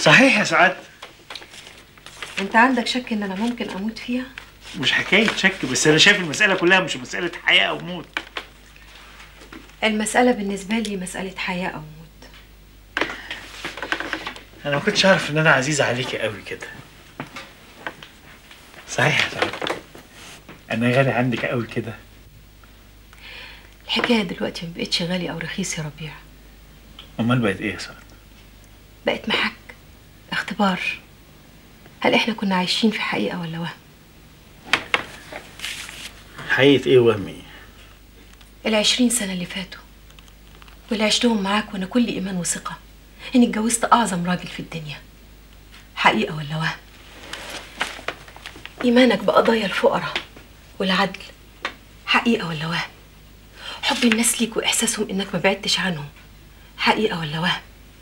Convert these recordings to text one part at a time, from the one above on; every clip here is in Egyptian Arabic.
صحيح يا سعاد انت عندك شك ان انا ممكن اموت فيها مش حكايه شك بس انا شايف المساله كلها مش مساله حياه او موت المسألة بالنسبة لي مسألة حياة أو موت انا ما كنتش اعرف ان انا عزيزه عليكي قوي كده صحيح يا سعاد انا غالي عندك قوي كده الحكاية دلوقتي ما بقتش غالي أو رخيص يا ربيع امال بقت ايه يا سعاد بقت محك اختبار هل احنا كنا عايشين في حقيقة ولا وهم حقيقه ايه وهمي العشرين سنة اللي فاتوا واللي عشتهم معاك وأنا كل إيمان وثقة إني اتجوزت أعظم راجل في الدنيا حقيقة ولا وهم إيمانك بقضايا الفقراء والعدل حقيقة ولا وهم حب الناس ليك وإحساسهم إنك ما بعدتش عنهم حقيقة ولا وهم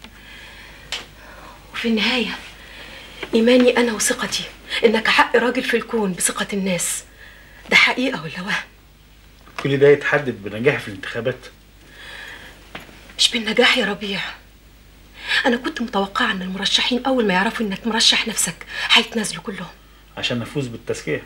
وفي النهاية إيماني أنا وثقتي إنك حق راجل في الكون بثقة الناس ده حقيقة ولا وهم كل ده يتحدد بنجاح في الانتخابات مش بالنجاح يا ربيع أنا كنت متوقعة إن المرشحين أول ما يعرفوا إنك مرشح نفسك هيتنازلوا كلهم عشان نفوز بالتزكيه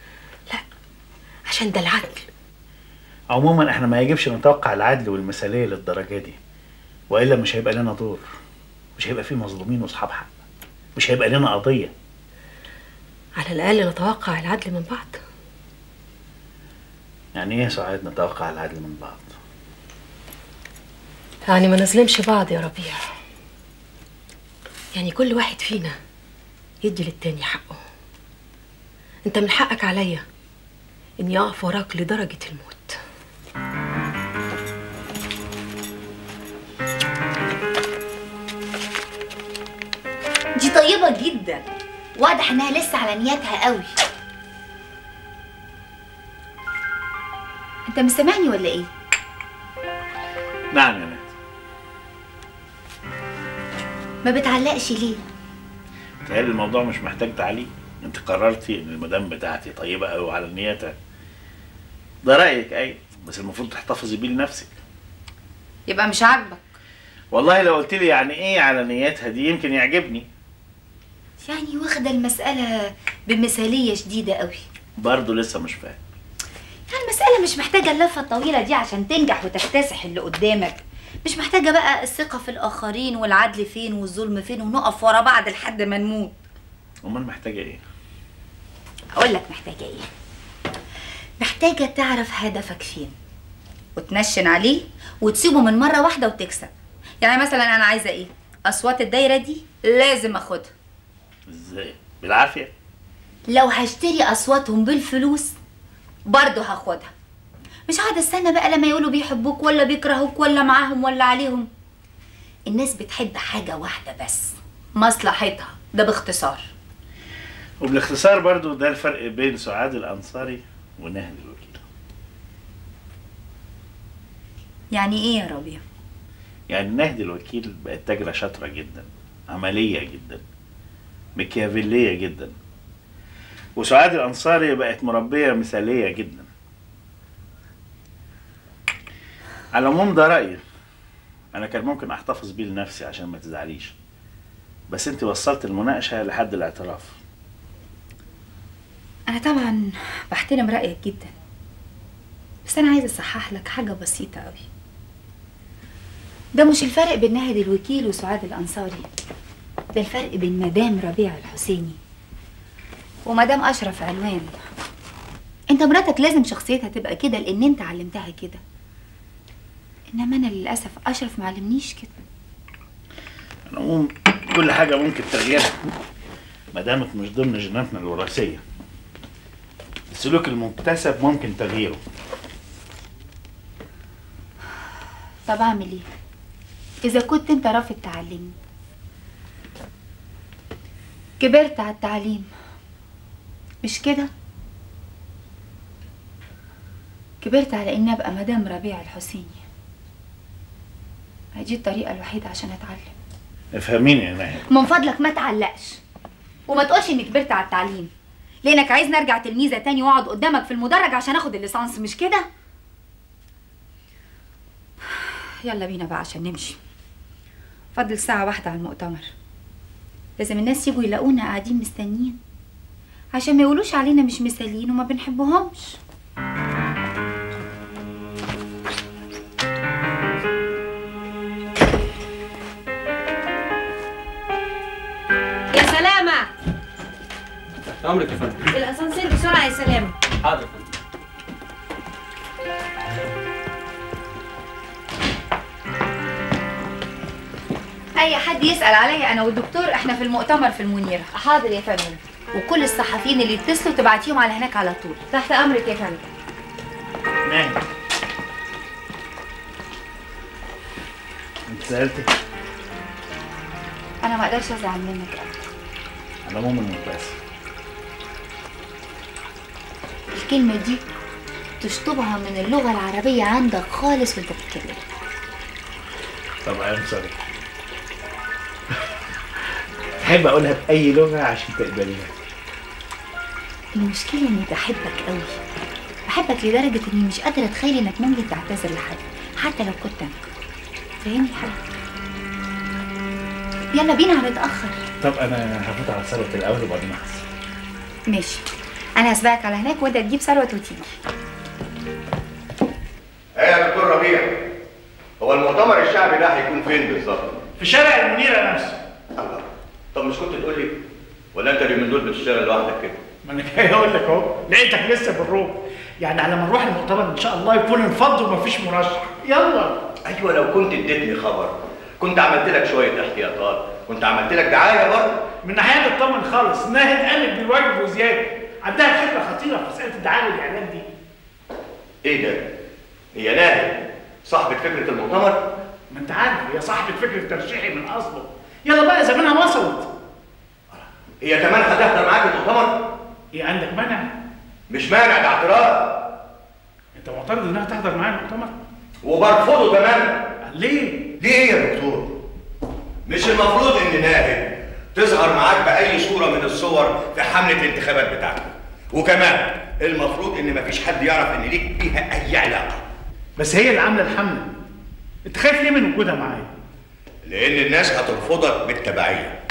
عشان ده العدل عموما احنا ما يجبش نتوقع العدل والمثاليه للدرجه دي والا مش هيبقى لنا دور مش هيبقى فيه مظلومين واصحاب حق مش هيبقى لنا قضيه على الأقل نتوقع العدل من بعض يعني ايه يا سعاد نتوقع العدل من بعض يعني ما نظلمش بعض يا ربيع يعني كل واحد فينا يدي للتاني حقه انت من حقك عليا اني اقف وراك لدرجة الموت دي طيبة جدا واضح انها لسه على نياتها قوي انت مش سامعني ولا ايه؟ نعم يا نات ما بتعلقش ليه؟ تهيألي الموضوع مش محتاج تعليق انت قررتي ان المدام بتاعتي طيبه قوي على نيتها ده رايك ايوه بس المفروض تحتفظي بيه لنفسك يبقى مش عاجبك والله لو قلت لي يعني ايه على نيتها دي يمكن يعجبني يعني واخدة المسألة بمثالية شديدة قوي برضه لسه مش فاهم يعني المسألة مش محتاجة اللفة الطويلة دي عشان تنجح وتكتسح اللي قدامك مش محتاجة بقى الثقة في الآخرين والعدل فين والظلم فين ونقف ورا بعض لحد ما نموت امال محتاجه ايه أقول لك محتاجة إيه محتاجة تعرف هدفك فين وتنشن عليه وتسيبه من مرة واحدة وتكسب يعني مثلا أنا عايزة إيه أصوات الدايرة دي لازم أخدها ازاي بالعافيه لو هشتري أصواتهم بالفلوس برضه هاخدها مش قاعدة استنى بقى لما يقولوا بيحبوك ولا بيكرهوك ولا معاهم ولا عليهم الناس بتحب حاجة واحدة بس مصلحتها ده باختصار وبالاختصار برضه ده الفرق بين سعاد الانصاري ونهد الوكيل يعني ايه يا ربيع يعني نهد الوكيل بقت تاجرة شاطرة جدا عملية جدا ميكيافيلية جدا وسعاد الأنصاري بقت مربية مثالية جدا على العموم ده رأيي أنا كان ممكن أحتفظ بيه لنفسي عشان ما تزعليش بس أنت وصلت المناقشة لحد الاعتراف انا طبعا بحترم رايك جدا بس انا عايزه اصحح لك حاجه بسيطه قوي ده مش الفرق بين ناهد الوكيل وسعاد الانصاري ده الفرق بين مدام ربيع الحسيني ومدام اشرف علوان انت مراتك لازم شخصيتها تبقى كده لان انت علمتها كده انما انا للاسف اشرف معلمنيش كده على العموم كل حاجة ممكن تغييرها ما دامت مش ضمن جيناتنا الوراثية السلوك المكتسب ممكن تغييره طب اعمل ايه اذا كنت انت رافض تعلمني كبرت على التعليم مش كده كبرت على اني ابقى مدام ربيع الحسيني هي دي الطريقه الوحيده عشان اتعلم افهميني يا ناهد من فضلك ما تعلقش وما تقولش اني كبرت على التعليم لانك عايزني ارجع تلميذه تاني واقعد قدامك في المدرج عشان اخد الليسانس مش كده يلا بينا بقى عشان نمشي فضل ساعه واحده على المؤتمر لازم الناس يجوا يلاقونا قاعدين مستنيين عشان ما يقولوش علينا مش مثاليين وما بنحبهمش يا سلامة امرك يا فندم الاسانسير بسرعة يا سلامة حاضر يا فندم اي حد يسال عليا انا والدكتور احنا في المؤتمر في المنيره حاضر يا فندم وكل الصحفيين اللي يتصلوا تبعتيهم على هناك على طول تحت امرك يا فندم ناهد انت سألتي انا ما اقدرش ازعل منك أبدا. انا مؤمن متأسف الكلمه دي تشطبها من اللغه العربيه عندك خالص وانت بتتكلم طب ام سوري تحب اقولها باي لغه عشان تقبليها المشكله اني بحبك قوي بحبك لدرجه اني مش قادره اتخيل انك ممكن تعتذر لحد حتى لو كنت انا فاهمني حاجه يلا بينا هنتاخر طب انا هفوت على ثروه الاول وبعدين احسن ماشي انا هسبقك على هناك وانت تجيب ثروت وتيجي ايه يا دكتور ربيع هو المؤتمر الشعبي ده هيكون فين بالظبط؟ في شارع المنيره نفسه الله طب مش كنت تقول لي ولا انت اليومين دول بتشتغل لوحدك كده؟ ما انا جاي اقول لك اهو لقيتك لسه بالروب يعني على ما نروح المؤتمر ان شاء الله يكون انفض ومفيش مرشح يلا ايوه لو كنت اديتني خبر كنت عملت لك شويه احتياطات كنت عملت لك دعايه برضه من ناحيه اطمن خالص ناهد قامت بالواجب وزياده عندها فكره خطيره في مساله الدعايه والاعلان دي ايه ده؟ هي ناهد صاحبة فكره المؤتمر؟ ما انت عارف هي صاحبه فكره ترشيحي من اصله يلا بقى زمانها وصلت هي كمان هتحضر معاك المؤتمر؟ ايه عندك مانع مش مانع ده اعتراض انت معترض انها تحضر معايا المؤتمر وبرفضه تماما ليه ليه ايه يا دكتور؟ مش المفروض ان ناهد تظهر معاك بأي صورة من الصور في حملة الانتخابات بتاعتك وكمان المفروض ان مفيش حد يعرف ان ليك بيها اي علاقة بس هي اللي عامله الحمله انت خايف ليه من وجودها معايا لان الناس هترفضك بالتبعية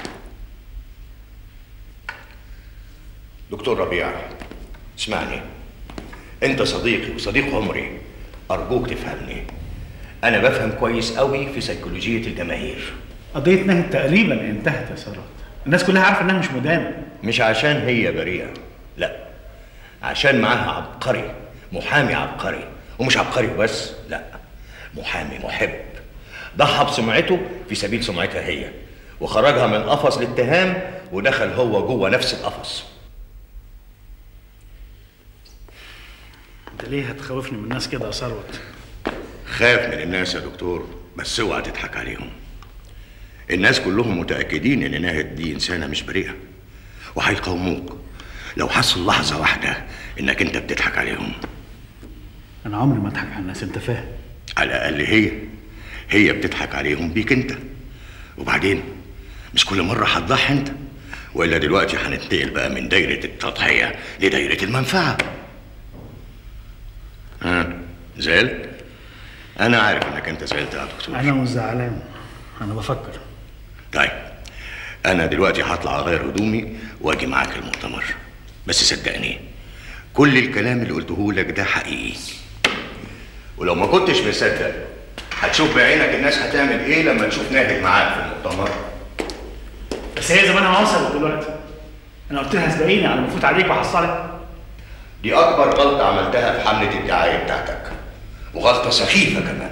دكتور ربيع اسمعني انت صديقي وصديق عمري ارجوك تفهمني انا بفهم كويس قوي في سيكولوجية الجماهير قضيه ناهد تقريبا انتهت يا ثروت الناس كلها عارفه انها مش مدانه مش عشان هي بريئة لا عشان معاها عبقري محامي عبقري ومش عبقري بس لا محامي محب ضحى بسمعته في سبيل سمعتها هي وخرجها من قفص الاتهام ودخل هو جوه نفس القفص انت ليه هتخوفني من الناس كده يا ثروت خاف من الناس يا دكتور بس اوعى تضحك عليهم الناس كلهم متأكدين ان ناهد دي انسانة مش بريئة وهيقاوموك لو حسوا لحظة واحدة انك انت بتضحك عليهم انا عمري ما اضحك على الناس انت فاهم على الاقل هي هي بتضحك عليهم بيك انت وبعدين مش كل مرة هتضحي انت والا دلوقتي هننتقل بقى من دايرة التضحية لدايرة المنفعة ها زعلت؟ أنا عارف إنك أنت زعلت يا دكتور انا مش زعلان انا بفكر طيب أنا دلوقتي هطلع أغير هدومي وأجي معاك المؤتمر بس صدقني كل الكلام اللي قلته لك ده حقيقي ولو ما كنتش مصدق هتشوف بعينك الناس هتعمل ايه لما تشوف ناهد معاك في المؤتمر بس هي زمانها وصلت دلوقتي انا قلت لها اسبقيني على ما افوت عليك واحصلك دي اكبر غلطه عملتها في حمله الدعايه بتاعتك وغلطه سخيفه كمان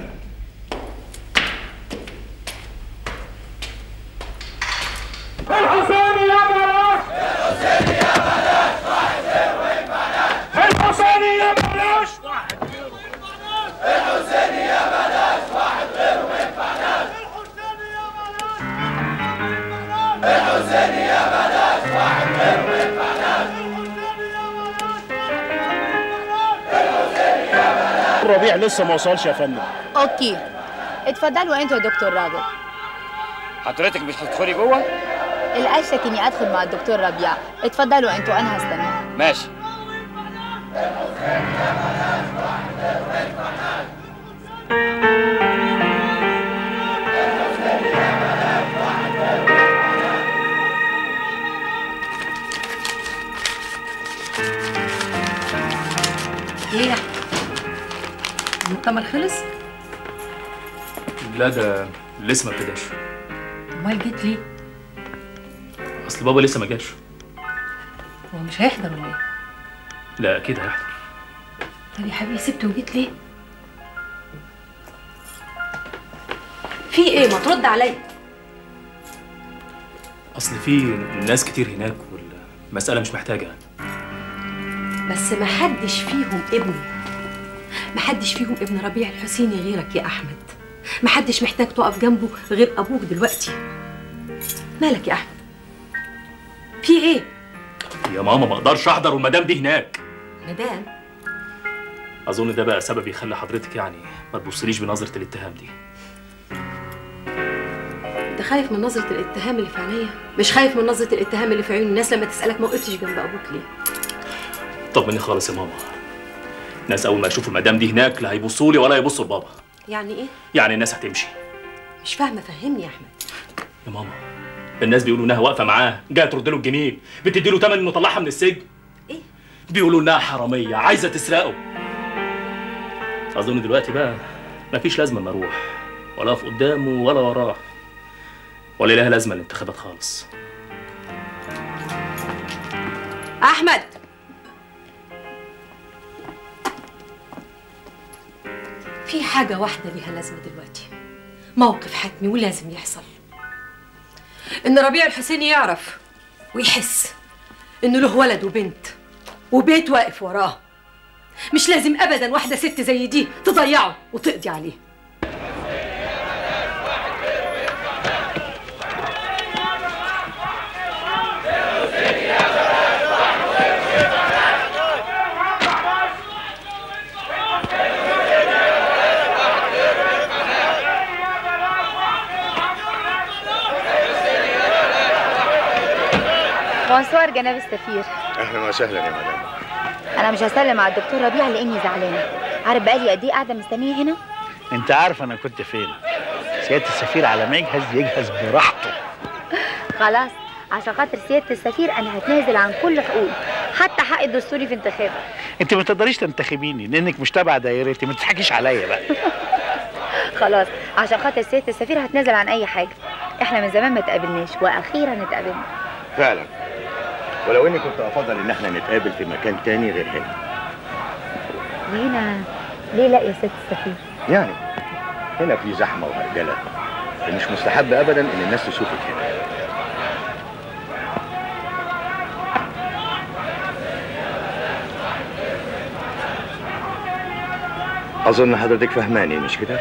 الربيع لسه ما وصلش يا فندم اوكي اتفضلوا انتوا يا دكتور راغب حضرتك مش هتدخلي جوه الاشك اني ادخل مع الدكتور ربيع اتفضلوا انتوا انا هستنى ماشي المؤتمر خلص لا ده لسه ما ابتداش امال جيت ليه اصل بابا لسه ما جاش هو مش هيحضر ولا ايه لا اكيد هيحضر طب يا حبيبي سبته وجيت ليه في ايه ما ترد عليا اصل في ناس كتير هناك والمساله مش محتاجه بس ما حدش فيهم ابني ما حدش فيهم ابن ربيع الحسيني غيرك يا احمد ما حدش محتاج تقف جنبه غير ابوك دلوقتي مالك يا احمد في ايه يا ماما ما اقدرش احضر والمدام دي هناك مدام اظن ده بقى سبب يخلي حضرتك يعني ما تبصليش بنظره الاتهام دي انت خايف من نظره الاتهام اللي في عينيا مش خايف من نظره الاتهام اللي في عيون الناس لما تسالك ما وقفتش جنب ابوك ليه طمني خالص يا ماما الناس اول ما يشوفوا المدام دي هناك لا هيبصوا لي ولا يبصوا لبابا يعني ايه يعني الناس هتمشي مش فاهمه فهمني يا احمد يا ماما الناس بيقولوا انها واقفه معاه جايه ترد له الجميل بتدي له ثمن انه طلعها من السجن ايه بيقولوا انها حراميه عايزه تسرقه اظن دلوقتي بقى مفيش لازمه ان اروح ولا اقف قدامه ولا وراه ولا لها لازمه الانتخابات خالص احمد في حاجه واحده ليها لازمه دلوقتي موقف حتمي ولازم يحصل ان ربيع الحسيني يعرف ويحس انه له ولد وبنت وبيت واقف وراه مش لازم ابدا واحده ست زي دي تضيعه وتقضي عليه بونسوار جناب السفير اهلا وسهلا يا مدام انا مش هسلم على الدكتور ربيع لاني زعلانه عارف بقالي قد ايه قاعده مستنيه هنا انت عارف انا كنت فين سياده السفير على ما يجهز يجهز براحته خلاص عشان خاطر سياده السفير انا هتنازل عن كل حقوقي حتى حقي الدستوري في انتخابي انت ما تقدريش تنتخبيني لانك مش تبع دايرتي ما تضحكيش عليا بقى خلاص عشان خاطر سياده السفير هتنازل عن اي حاجه احنا من زمان ما تقابلناش واخيرا اتقابلنا فعلا ولو اني كنت افضل ان احنا نتقابل في مكان تاني غير هنا وهنا ليه لا يا سياده السفير يعني هنا في زحمه وهرجله ومش مستحب ابدا ان الناس تشوفك هنا اظن حضرتك فهماني مش كده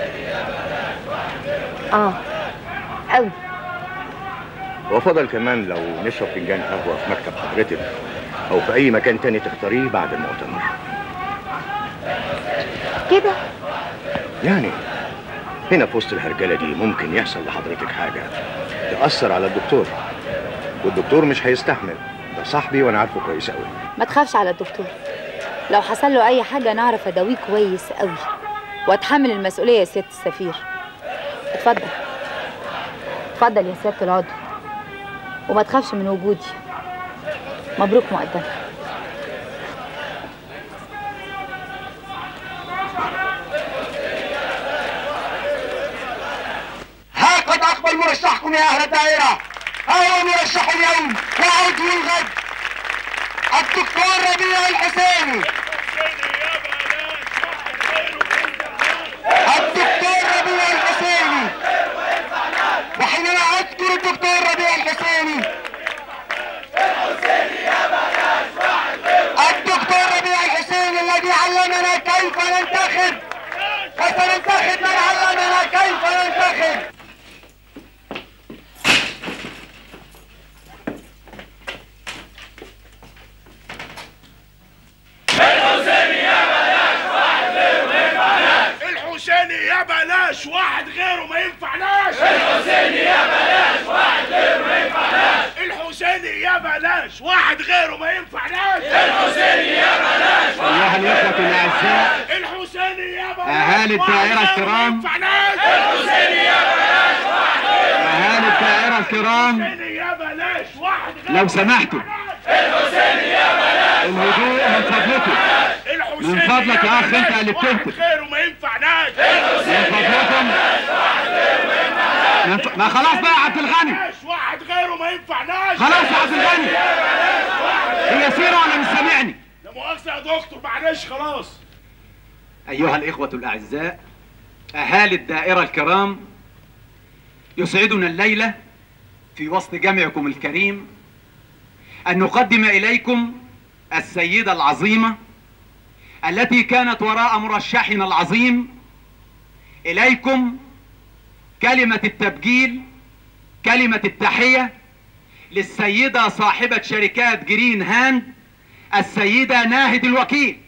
اه قوي وفضل كمان لو نشرب فنجان قهوه في مكتب حضرتك او في اي مكان تاني تختاريه بعد المؤتمر كده يعني هنا في وسط الهرجله دي ممكن يحصل لحضرتك حاجه تاثر على الدكتور والدكتور مش هيستحمل ده صاحبي وانا عارفه كويس قوي ما تخافش على الدكتور لو حصل له اي حاجه انا اعرف اداويه كويس قوي واتحمل المسؤوليه يا سياده السفير اتفضل اتفضل يا سياده العضو وما تخافش من وجودي مبروك مقدما ها قد أقبل مرشحكم يا أهل الدائرة ها هو مرشح اليوم وعرضه الغد الدكتور ربيع الحسيني الدكتور ربيع الحسيني وحينما أذكر الدكتور ربيع الحسيني الدكتور ربيع الحسيني الذي علمنا كيف ننتخب فسننتخب من علمنا كيف ننتخب الحسيني يا بلاش واحد غيره ما ينفعناش الحسيني يا بلاش واحد غيره ما ينفعناش الحسيني يا بلاش واحد غيره ما ينفعناش الحسيني يا بلاش أيها الإخوة الأعزاء الحسيني يا بلاش أهالي الدائرة الكرام الحسيني يا بلاش واحد غيره أهالي الدائرة الكرام يا بلاش واحد لو سمحتوا الحسيني يا بلاش الهدوء من فضلكم من فضلك يا اخ انت اللي واحد بتهتف غيره ما ينفعناش من فضلكم من ف... ما خلاص بقى يا عبد الغني واحد غيره ما ينفعناش خلاص يا عبد الغني هي سيرة ولا مش سامعني لا مؤاخذة يا دكتور معلش خلاص أيها الإخوة الأعزاء أهالي الدائرة الكرام يسعدنا الليلة في وسط جمعكم الكريم أن نقدم إليكم السيدة العظيمة التي كانت وراء مرشحنا العظيم إليكم كلمة التبجيل كلمة التحية للسيدة صاحبة شركات جرين هاند السيدة ناهد الوكيل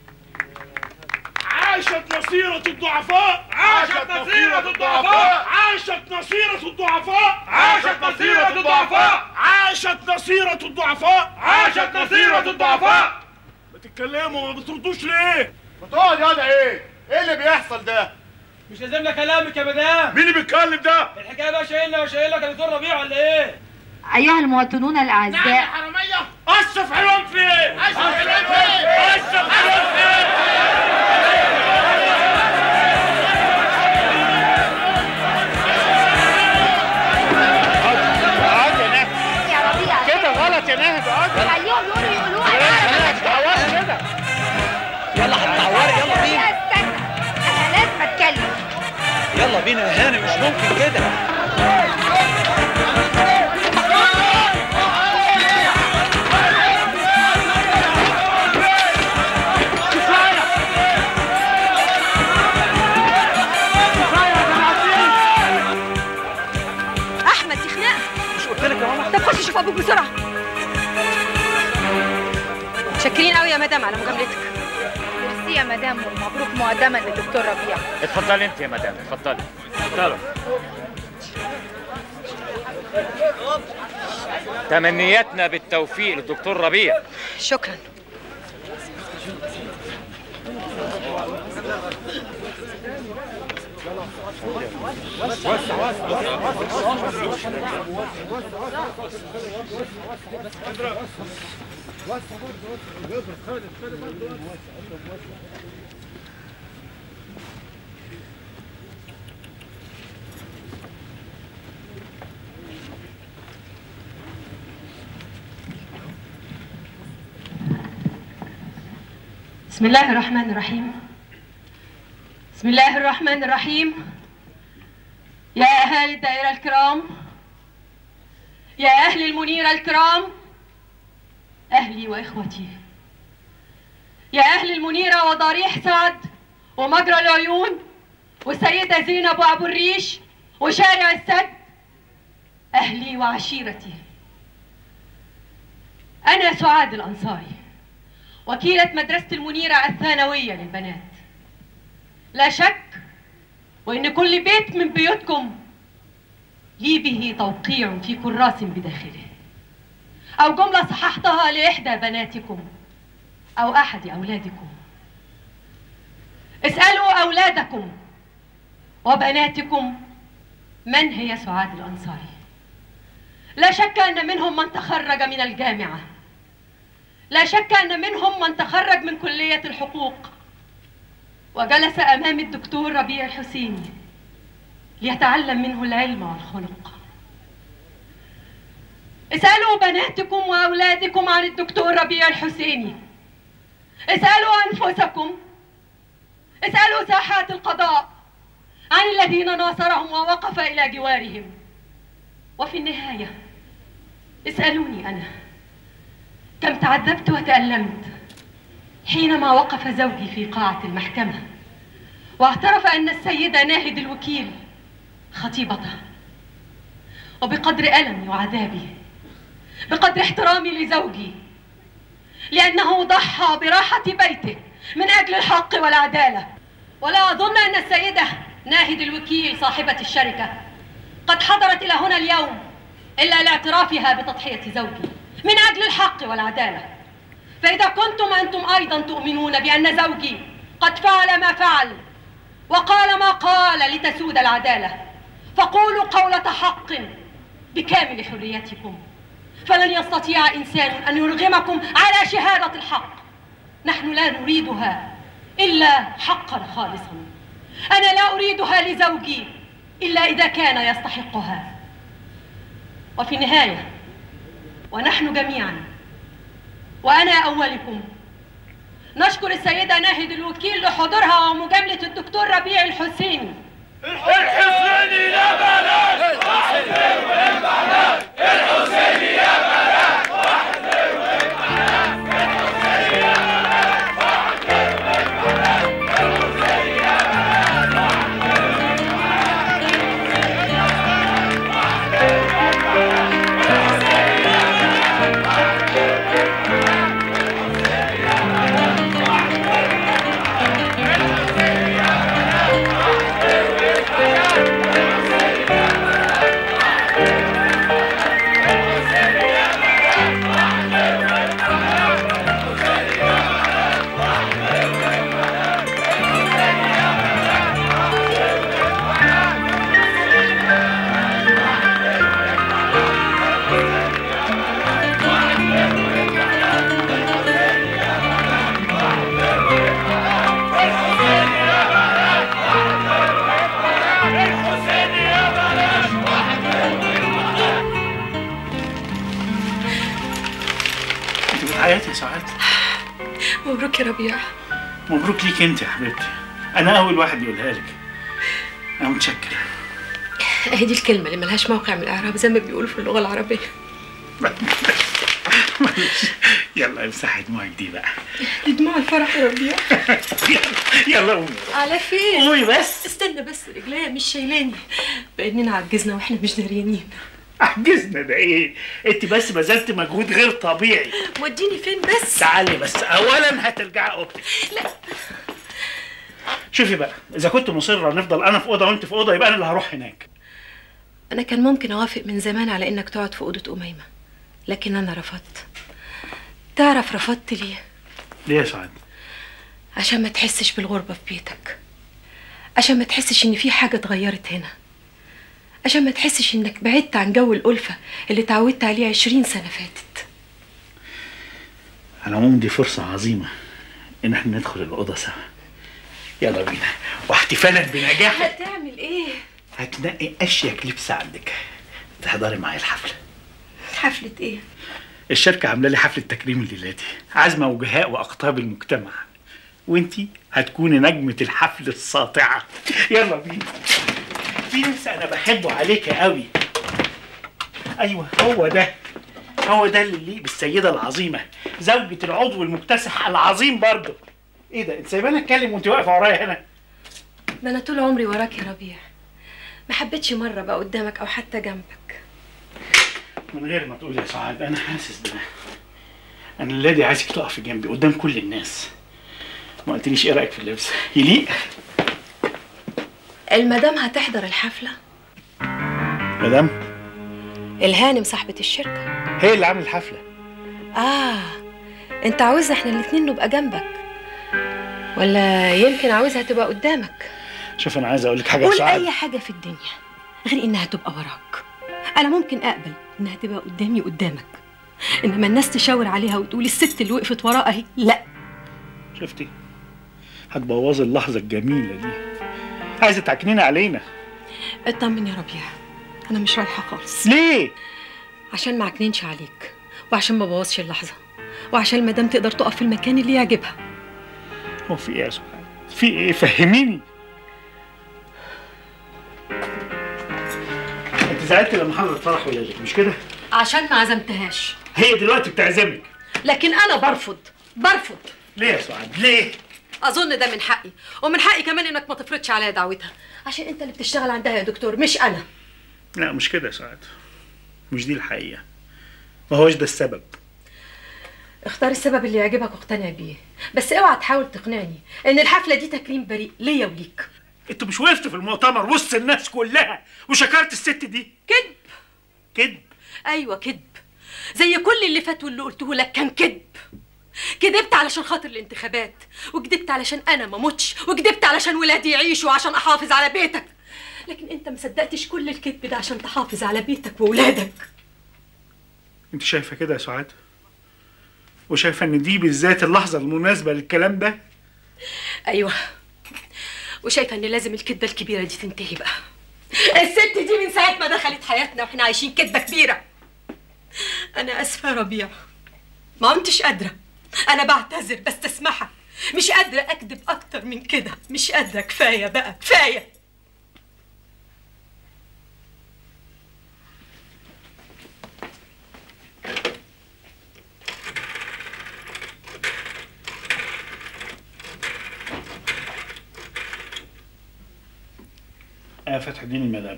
عاشت نصيرة الضعفاء عاشت نصيرة الضعفاء عاشت نصيرة الضعفاء عاشت نصيرة الضعفاء عاشت نصيرة الضعفاء عاشت نصيرة الضعفاء ما تتكلموا ما بتردوش ليه؟ ما تقعد يا ده ايه؟ ايه اللي بيحصل ده؟ مش لازم لك كلامك يا مدام مين اللي بيتكلم ده؟ الحكايه بقى شايلنا وشايلك يا دكتور ربيع ولا ايه؟ أيها المواطنون الأعزاء حرامية أشرف حلوان فين؟ أشرف حلوان فين؟ أشرف حلوان فين؟ اقعد يا نهد يا ربيع كده غلط يا نهد اقعد خليهم يقولوا يقولوها تعوري كده يلا هتعوري يلا بينا استنى أنا لازم أتكلم يلا بينا يا هاني مش ممكن كده احمد دي خناقه مش قلت لك يا ماما طب خش شوف ابوك بسرعه متشكرين قوي يا مدام على مجاملتك ميرسي يا مدام ومبروك مقدما للدكتور ربيع اتفضلي انت يا مدام اتفضلي اتفضلي تمنياتنا بالتوفيق للدكتور ربيع شكرا بسم الله الرحمن الرحيم بسم الله الرحمن الرحيم يا أهالي الدائرة الكرام يا أهل المنيرة الكرام أهلي وإخوتي يا أهل المنيرة وضريح سعد ومجرى العيون والسيدة زينب وأبو الريش وشارع السد أهلي وعشيرتي أنا سعاد الأنصاري وكيلة مدرسة المنيرة الثانوية للبنات لا شك وإن كل بيت من بيوتكم لي به توقيع في كراس بداخله أو جملة صححتها لإحدى بناتكم أو أحد أولادكم اسألوا أولادكم وبناتكم من هي سعاد الأنصاري لا شك أن منهم من تخرج من الجامعة لا شك أن منهم من تخرج من كلية الحقوق وجلس أمام الدكتور ربيع الحسيني ليتعلم منه العلم والخلق اسألوا بناتكم وأولادكم عن الدكتور ربيع الحسيني اسألوا أنفسكم اسألوا ساحات القضاء عن الذين ناصرهم ووقف إلى جوارهم وفي النهاية اسألوني أنا كم تعذبت وتألمت حينما وقف زوجي في قاعة المحكمة واعترف أن السيدة ناهد الوكيل خطيبته وبقدر ألمي وعذابي بقدر احترامي لزوجي لأنه ضحى براحة بيته من أجل الحق والعدالة ولا أظن أن السيدة ناهد الوكيل صاحبة الشركة قد حضرت إلى هنا اليوم إلا لاعترافها بتضحية زوجي من أجل الحق والعدالة فإذا كنتم أنتم أيضا تؤمنون بأن زوجي قد فعل ما فعل وقال ما قال لتسود العدالة فقولوا قولة حق بكامل حريتكم فلن يستطيع إنسان أن يرغمكم على شهادة الحق نحن لا نريدها إلا حقا خالصا أنا لا أريدها لزوجي إلا إذا كان يستحقها وفي النهاية ونحن جميعا وأنا أولكم نشكر السيدة ناهد الوكيل لحضورها ومجاملة الدكتور ربيع الحسيني الحسيني يا بلاش الحسيني يا بلاش انت بتعيطي يا سعاد مبروك يا ربيع مبروك ليك انت يا حبيبتي انا اول واحد يقولها لك انا متشكر هي دي الكلمة اللي ملهاش موقع من الإعراب زي ما بيقولوا في اللغة العربية معلش. يلا امسحي دموعك دي بقى دي دموع الفرح يا ربيع يلا قومي على فين؟ قومي بس استنى بس رجليا مش شايلاني باننا عجزنا واحنا مش دريانين عجزنا ده ايه انت بس بذلت مجهود غير طبيعي موديني فين بس؟ تعالي بس اولا هترجعي اوضتك لا شوفي بقى اذا كنت مصره نفضل انا في اوضه وانت في اوضه يبقى انا اللي هروح هناك أنا كان ممكن أوافق من زمان على إنك تقعد في أوضة أميمة لكن أنا رفضت تعرف رفضت ليه؟ ليه يا سعاد عشان ما تحسش بالغربة في بيتك عشان ما تحسش إن في حاجة اتغيرت هنا عشان ما تحسش إنك بعدت عن جو الألفة اللي اتعودت عليه عشرين سنة فاتت على العموم دي فرصه عظيمه ان احنا ندخل الاوضه سوا يلا بينا واحتفالا بنجاحك هتعمل إيه؟ هتنقي اشيك لبس عندك تحضري معايا الحفله حفلة إيه؟ الشركه عامله لي حفله تكريم الليله دي عازمه وجهاء واقطاب المجتمع وانتي هتكوني نجمه الحفل الساطعه يلا بينا في لبس انا بحبه عليك قوي ايوه هو ده هو ده اللي يليق بالسيده العظيمه زوجة العضو المكتسح العظيم برضه ايه ده انت سايباني اتكلم وانت واقفه ورايا هنا ما أنا طول عمري وراك يا ربيع ما حبيتش مرة بقى قدامك أو حتى جنبك من غير ما تقول يا سعاد انا حاسس بده انا اللادي عايزك تقفي جنبي قدام كل الناس ما قلتليش ايه رايك في اللبس يليق المدام هتحضر الحفلة مدام الهانم صاحبة الشركة هي اللي عامله الحفله آه أنت عاوزنا إحنا الاتنين نبقى جنبك ولا يمكن عاوزها تبقى قدامك شوف انا عايز اقول لك حاجه يا قول سعاد أي حاجة في الدنيا غير إنها تبقى وراك أنا ممكن أقبل إنها تبقى قدامي قدامك إنما الناس تشاور عليها وتقول الست اللي وقفت وراها أهي لا شفتي هتبوظي اللحظه الجميله دي عايزه تعكنيني علينا اطمن يا ربيع أنا مش رايحة خالص ليه؟ عشان ما عكننش عليك وعشان ما بوظش اللحظة وعشان المدام تقدر تقف في المكان اللي يعجبها هو في ايه يا سعاد في ايه فهميني انت زعلت لما حضرت فرح ولادك مش كده عشان ما عزمتهاش هي دلوقتي بتعزمك لكن أنا برفض برفض ليه يا سعاد ليه أظن ده من حقي ومن حقي كمان إنك ما تفرضش عليا دعوتها عشان أنت اللي بتشتغل عندها يا دكتور مش أنا لا مش كده يا سعاد مش دي الحقيقه ما هوش ده السبب اختار السبب اللي يعجبك واقتنع بيه بس اوعى تحاول تقنعني ان الحفله دي تكريم بريء ليا وليك انت مش وقفت في المؤتمر وسط الناس كلها وشكرت الست دي كذب كذب ايوه كذب زي كل اللي فات واللي قلته لك كان كذب كذبت علشان خاطر الانتخابات وكذبت علشان انا ما اموتش وكذبت علشان ولادي يعيشوا وعشان احافظ على بيتك لكن انت ما صدقتش كل الكذب ده عشان تحافظ على بيتك وولادك انت شايفه كده يا سعاد وشايفه ان دي بالذات اللحظه المناسبه للكلام ده ايوه وشايفه ان لازم الكدبه الكبيره دي تنتهي بقى الست دي من ساعه ما دخلت حياتنا واحنا عايشين كدبه كبيره انا اسفه يا ربيع ما كنتش قادره انا بعتذر بس تسمحها مش قادره اكذب اكتر من كده مش قادره كفايه بقى كفايه يا فتح الدين المدام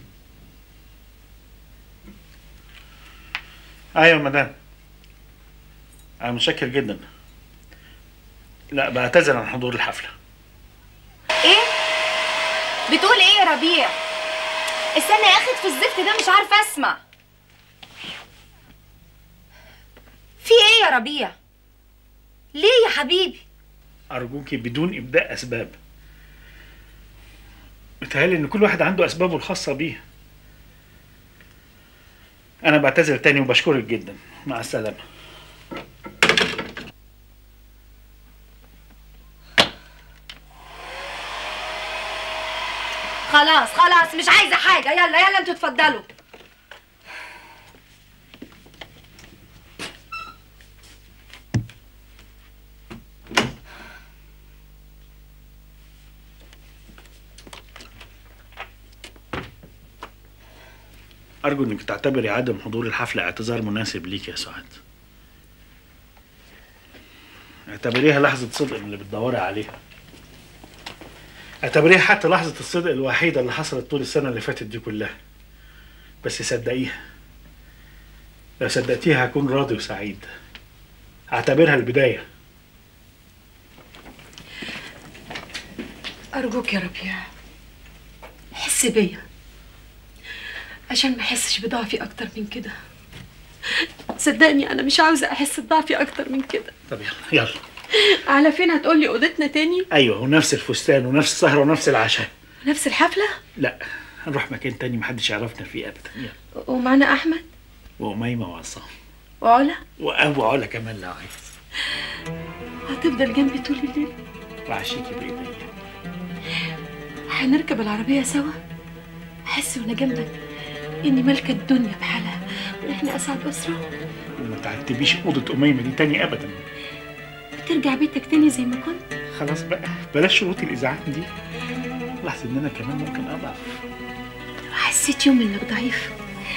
ايوه مدام انا متشكر جدا لا بعتذر عن حضور الحفله ايه بتقول ايه يا ربيع استنى يا اخي في الزفت ده مش عارفه اسمع في ايه يا ربيع ليه يا حبيبي ارجوكي بدون ابداء اسباب متهيألي ان كل واحد عنده اسبابه الخاصه بيه انا بعتذر تاني وبشكرك جدا مع السلامه خلاص خلاص مش عايزه حاجه يلا يلا انتوا اتفضلوا ارجو انك تعتبري عدم حضور الحفله اعتذار مناسب ليك يا سعاد اعتبريها لحظه صدق من اللي بتدوري عليها اعتبريها حتى لحظه الصدق الوحيده اللي حصلت طول السنه اللي فاتت دي كلها بس صدقيها لو صدقتيها هكون راضي وسعيد اعتبرها البدايه ارجوك يا ربيع حس بيا عشان ما احسش بضعفي اكتر من كده صدقني انا مش عاوزه احس بضعفي اكتر من كده طب يلا يلا على فين هتقولي اوضتنا تاني ايوه ونفس الفستان ونفس السهره ونفس العشاء نفس الحفله لا هنروح مكان تاني محدش يعرفنا فيه ابدا يلا ومعنا احمد وأميمة وعصام وعلا وأبو علا كمان لو عايز هتفضل جنبي طول الليل وعشيكي بإيديا هنركب العربيه سوا احس وانا جنبك اني مالكه الدنيا بحالها واحنا اسعد اسره وما تعتبيش أوضة أميمة دي تاني أبدا وترجع بيتك تاني زي ما كنت خلاص بقى بلاش شروط الإذاعات دي لاحظ إن أنا كمان ممكن أضعف حسيت يوم انك ضعيف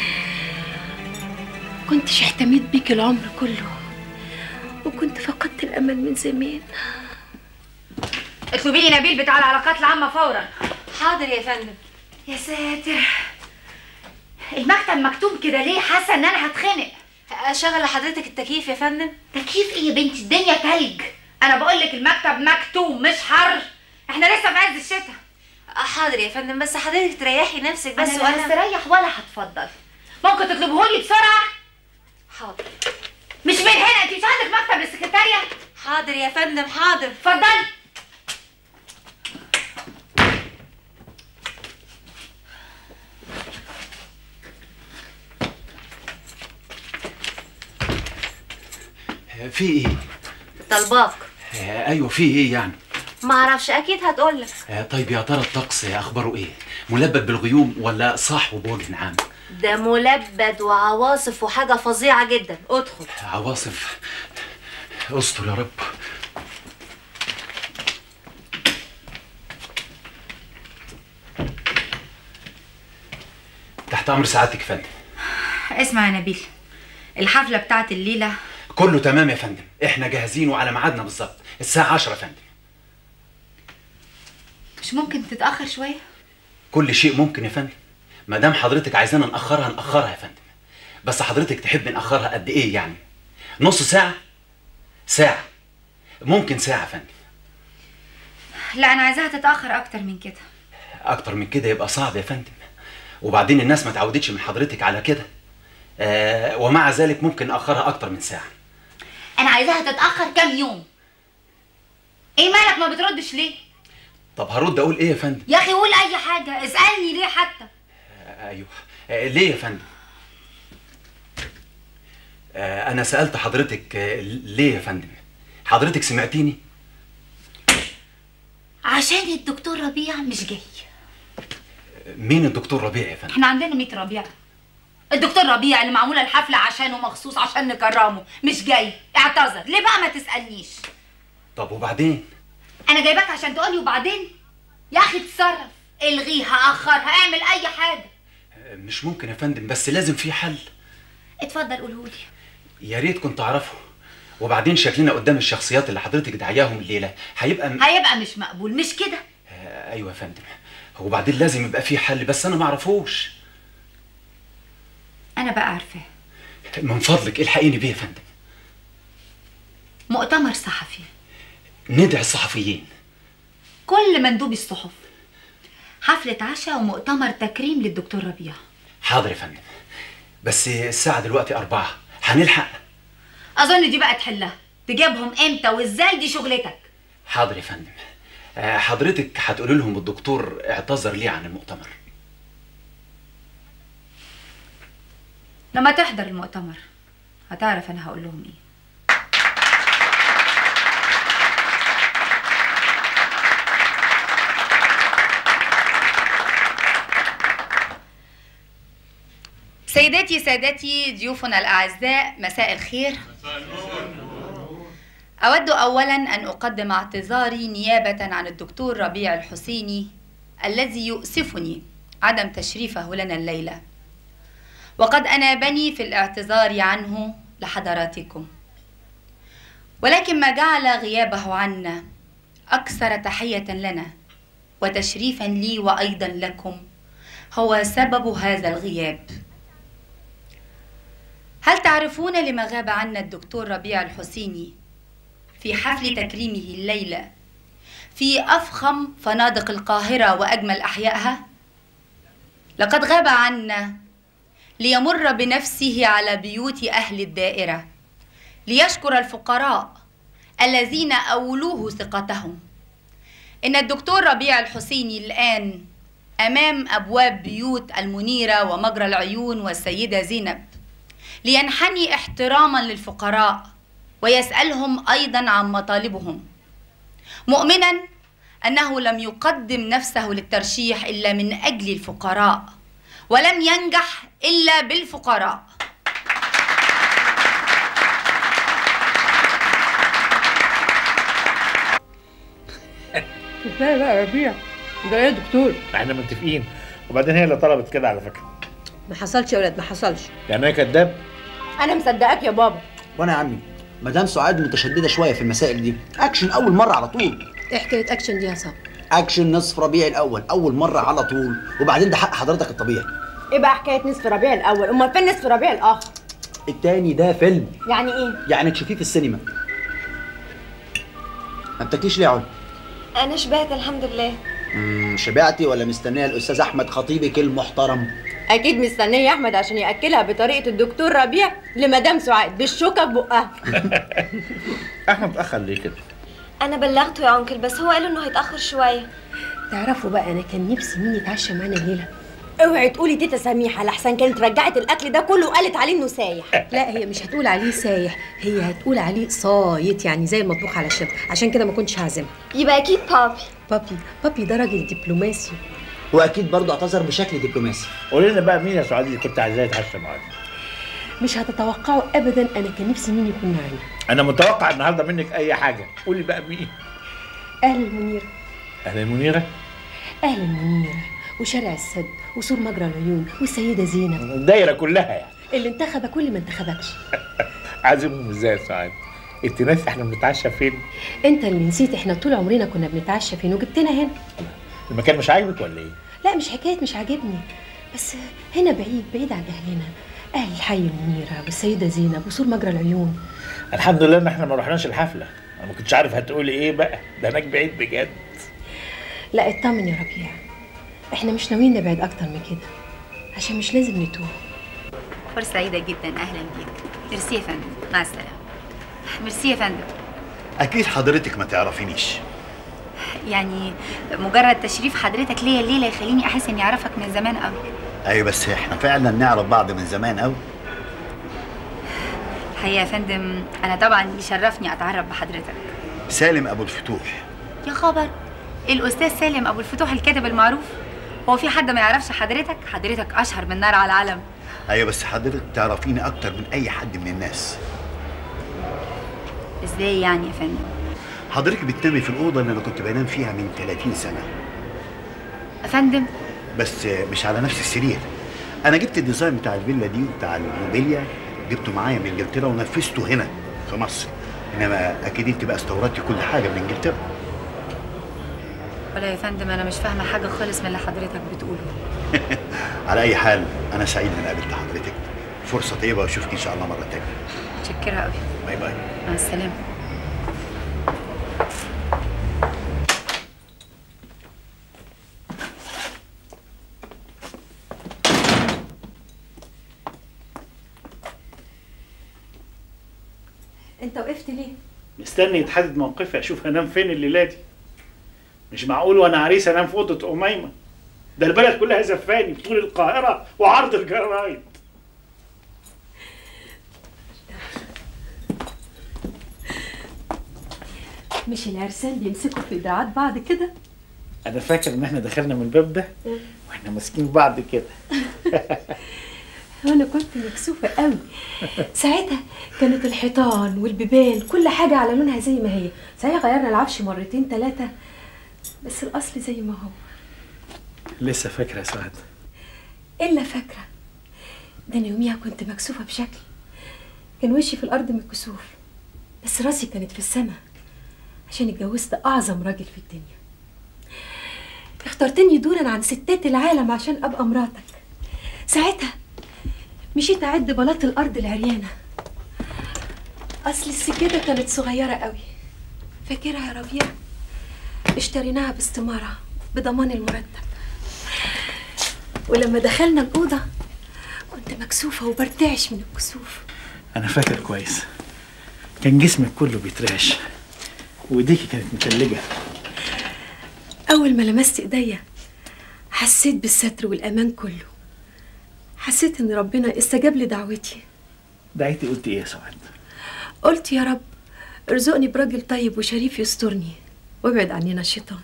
كنتش اهتميت بيك العمر كله وكنت فقدت الامل من زمان اطلبي لي نبيل بتاع العلاقات العامه فورا حاضر يا فندم يا ساتر المكتب مكتوب كده ليه حاسه ان انا هتخنق اشغل لحضرتك التكييف يا فندم تكييف ايه يا بنتي الدنيا تلج انا بقول لك المكتب مكتوم مش حر احنا لسه في عز الشتاء حاضر يا فندم بس حضرتك تريحي نفسك بس بس انا لا هستريح ولا هتفضل ممكن تطلبهولي بسرعه حاضر مش من هنا انت مش عندك مكتب للسكرتاريه حاضر يا فندم حاضر اتفضلي في ايه؟ طلباك آه، ايوه في ايه يعني؟ ما اعرفش اكيد هتقولك آه، طيب يا ترى الطقس اخباره ايه؟ ملبد بالغيوم ولا صاحب بوجه عام؟ ده ملبد وعواصف وحاجه فظيعه جدا ادخل عواصف استر يا رب تحت امر سعادتك يا فندم اسمع يا نبيل الحفله بتاعت الليله كله تمام يا فندم احنا جاهزين وعلى ميعادنا بالظبط الساعه 10 يا فندم مش ممكن تتاخر شويه كل شيء ممكن يا فندم ما دام حضرتك عايزانا ناخرها ناخرها يا فندم بس حضرتك تحب ناخرها قد ايه يعني نص ساعه ساعه ممكن ساعه يا فندم لا انا عايزاها تتاخر اكتر من كده اكتر من كده يبقى صعب يا فندم وبعدين الناس ما تعودتش من حضرتك على كده آه ومع ذلك ممكن ناخرها اكتر من ساعه انا عايزاها تتاخر كام يوم ايه مالك ما بتردش ليه طب هرد اقول ايه يا فندم يا اخي قول اي حاجه اسالني ليه حتى آه ايوه آه ليه يا فندم آه انا سالت حضرتك آه ليه يا فندم حضرتك سمعتيني عشان الدكتور ربيع مش جاي مين الدكتور ربيع يا فندم احنا عندنا 100 ربيع الدكتور ربيع اللي معموله الحفله عشانه مخصوص عشان نكرمه مش جاي اعتذر ليه بقى ما تسالنيش طب وبعدين انا جايباك عشان تقولي وبعدين يا اخي اتصرف الغيها اخرها اعمل اي حاجه مش ممكن يا فندم بس لازم في حل اتفضل قولهولي يا ريت كنت اعرفه وبعدين شكلنا قدام الشخصيات اللي حضرتك دعياهم الليله هيبقى م... هيبقى مش مقبول مش كده آه ايوه يا فندم وبعدين لازم يبقى في حل بس انا ما اعرفوش انا بقى عارفاه من فضلك الحقيني بيه يا فندم مؤتمر صحفي ندعي الصحفيين كل مندوبي الصحف حفلة عشاء ومؤتمر تكريم للدكتور ربيع حاضر يا فندم بس الساعه دلوقتي أربعة هنلحق أظن دي بقى تحلها تجيبهم إمتى وإزاي دي شغلتك حاضر يا فندم آه، حضرتك هتقولي لهم الدكتور اعتذر ليه عن المؤتمر لما تحضر المؤتمر هتعرف أنا هقول لهم إيه سيداتي سادتي ضيوفنا الأعزاء مساء الخير أود أولا أن أقدم اعتذاري نيابة عن الدكتور ربيع الحسيني الذي يؤسفني عدم تشريفه لنا الليلة وقد أنابني في الاعتذار عنه لحضراتكم ولكن ما جعل غيابه عنا أكثر تحية لنا وتشريفا لي وأيضا لكم هو سبب هذا الغياب هل تعرفون لما غاب عنا الدكتور ربيع الحسيني في حفل تكريمه الليلة في أفخم فنادق القاهرة وأجمل أحيائها؟ لقد غاب عنا ليمر بنفسه على بيوت أهل الدائرة ليشكر الفقراء الذين أولوه ثقتهم إن الدكتور ربيع الحسيني الآن أمام أبواب بيوت المنيرة ومجرى العيون والسيدة زينب لينحني احتراما للفقراء ويسألهم أيضا عن مطالبهم مؤمنا أنه لم يقدم نفسه للترشيح إلا من أجل الفقراء ولم ينجح إلا بالفقراء ازاي بقى يا ربيع ده ايه يا دكتور احنا متفقين وبعدين هي اللي طلبت كده على فكره ما حصلش يا ولاد ما حصلش يعني انا كداب انا مصدقاك يا بابا وانا يا عمي مدام سعاد متشدده شويه في المسائل دي اكشن اول مره على طول ايه حكايه اكشن دي يا صاحبي اكشن نصف ربيع الاول اول مره على طول وبعدين ده حق حضرتك الطبيعي ايه بقى حكايه نصف ربيع الاول امال فين نصف ربيع الاخر التاني ده فيلم يعني ايه يعني تشوفيه في السينما ما بتاكليش ليه يا علا انا شبعت الحمد لله مم، شبعتي ولا مستنيه الاستاذ احمد خطيبك المحترم اكيد مستنيه يا احمد عشان ياكلها بطريقه الدكتور ربيع لمدام سعاد بالشوكه في بقها احمد اتاخر ليه كده انا بلغته يا انكل بس هو قال انه هيتاخر شويه تعرفوا بقى انا كان نفسي مين يتعشى معانا الليله اوعي تقولي تيتا سميحه لحسن كانت رجعت الاكل ده كله وقالت عليه انه سايح لا هي مش هتقول عليه سايح هي هتقول عليه صايت يعني زي المطبوخ على الشبكه عشان كده ما كنتش هعزمها يبقى اكيد بابي بابي بابي ده راجل دبلوماسي واكيد برضه اعتذر بشكل دبلوماسي قولي لنا بقى مين يا سعاد اللي كنت عايزاه يتعشى معانا مش هتتوقعوا ابدا انا كان نفسي مين يكون معانا انا متوقع النهارده منك اي حاجه قولي بقى مين اهل المنيره اهل المنيره اهل المنيره وشارع السد وسور مجرى العيون والسيده زينب الدايره كلها يعني اللي انتخبك واللي ما انتخبكش عازمهم ازاي يا سعاد انت ناسي احنا بنتعشى فين انت اللي نسيت احنا طول عمرنا كنا بنتعشى فين وجبتنا هنا المكان مش عاجبك ولا ايه لا مش حكايه مش عاجبني بس هنا بعيد بعيد عن اهلنا اهل الحي المنيره والسيده زينب وسور مجرى العيون الحمد لله ان احنا ما رحناش الحفله انا ما كنتش عارف هتقولي ايه بقى ده هناك بعيد بجد لا اطمن يا ربيع احنا مش ناويين نبعد اكتر من كده عشان مش لازم نتوه فرصة سعيدة جدا أهلا بيك ميرسي يا فندم مع السلامة ميرسي يا فندم اكيد حضرتك ما تعرفينيش يعني مجرد تشريف حضرتك ليا الليلة يخليني أحس إني أعرفك من زمان قوي ايوه بس احنا فعلا نعرف بعض من زمان قوي الحقيقة يا فندم أنا طبعا يشرفني أتعرف بحضرتك سالم ابو الفتوح يا خبر الاستاذ سالم ابو الفتوح الكاتب المعروف هو في حد ما يعرفش حضرتك حضرتك اشهر من نار على العلم ايوه بس حضرتك تعرفيني اكتر من اي حد من الناس ازاي يعني يا فندم حضرتك بتنامي في الاوضه اللي انا كنت بنام فيها من 30 سنه يا فندم بس مش على نفس السرير انا جبت الديزاين بتاع الفيلا دي وبتاع الموبيليا جبته معايا من انجلترا ونفذته هنا في مصر انما اكيد انت بقى استوردتي كل حاجه من انجلترا ولا يا فندم انا مش فاهمه حاجه خالص من اللي حضرتك بتقوله على اي حال انا سعيد ان قابلت حضرتك فرصه طيبه واشوفك ان شاء الله مره تانية متشكره قوي باي باي مع السلامه انت وقفت ليه مستني يتحدد موقفي اشوف هنام فين الليله دي مش معقول وانا عريس انام في اوضه اميمه ده البلد كلها زفاني طول القاهره وعرض الجرايد مش العرسان بيمسكوا في دراعات بعض كده انا فاكر ان احنا دخلنا من الباب ده واحنا ماسكين بعض كده انا كنت مكسوفه قوي ساعتها كانت الحيطان والبيبان كل حاجه على لونها زي ما هي صحيح غيرنا العفش مرتين ثلاثه بس الاصل زي ما هو لسه فاكره يا سعد الا فاكره ده انا يوميها كنت مكسوفه بشكل كان وشي في الارض من الكسوف بس راسي كانت في السماء عشان اتجوزت اعظم راجل في الدنيا اخترتني دولا عن ستات العالم عشان ابقى مراتك ساعتها مشيت اعد بلاط الارض العريانه اصل السجاده كانت صغيره قوي فاكرها يا ربيع اشتريناها باستماره بضمان المرتب ولما دخلنا الاوضه كنت مكسوفه وبرتعش من الكسوف انا فاكر كويس كان جسمك كله بيترعش وايديكي كانت متلجه اول ما لمست ايديا حسيت بالستر والامان كله حسيت ان ربنا استجاب لدعوتي دعيتي قلت ايه يا سعاد قلت يا رب ارزقني براجل طيب وشريف يسترني وابعد عننا الشيطان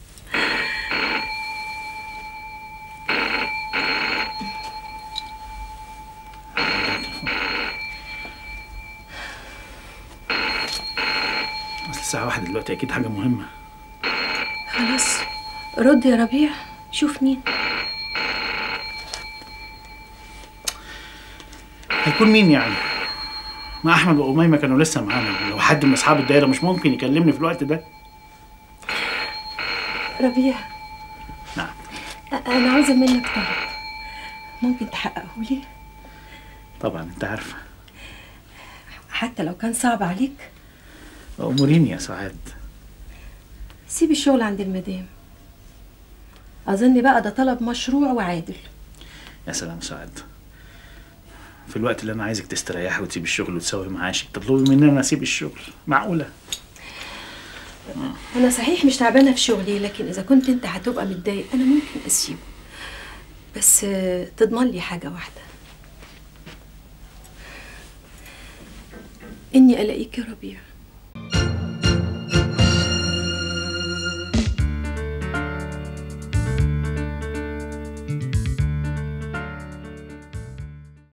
اصل الساعه واحدة دلوقتي اكيد حاجه مهمه خلاص رد يا ربيع شوف مين هيكون مين يعني ما احمد واميمه كانوا لسه معانا لو حد من اصحاب الدايره مش ممكن يكلمني في الوقت ده ربيع نعم أ- انا عاوزه منك طلب ممكن تحققه لي طبعا انت عارفه حتى لو كان صعب عليك اموريني يا سعاد سيب الشغل عند المدام اظن بقى ده طلب مشروع وعادل يا سلام سعاد في الوقت اللي انا عايزك تستريحي وتسيب الشغل وتسوي معاشك تطلبي مني انا اسيب الشغل معقوله انا صحيح مش تعبانه في شغلي لكن اذا كنت انت هتبقى متضايق انا ممكن اسيبه بس آه، تضمن لي حاجه واحده اني الاقيك يا ربيع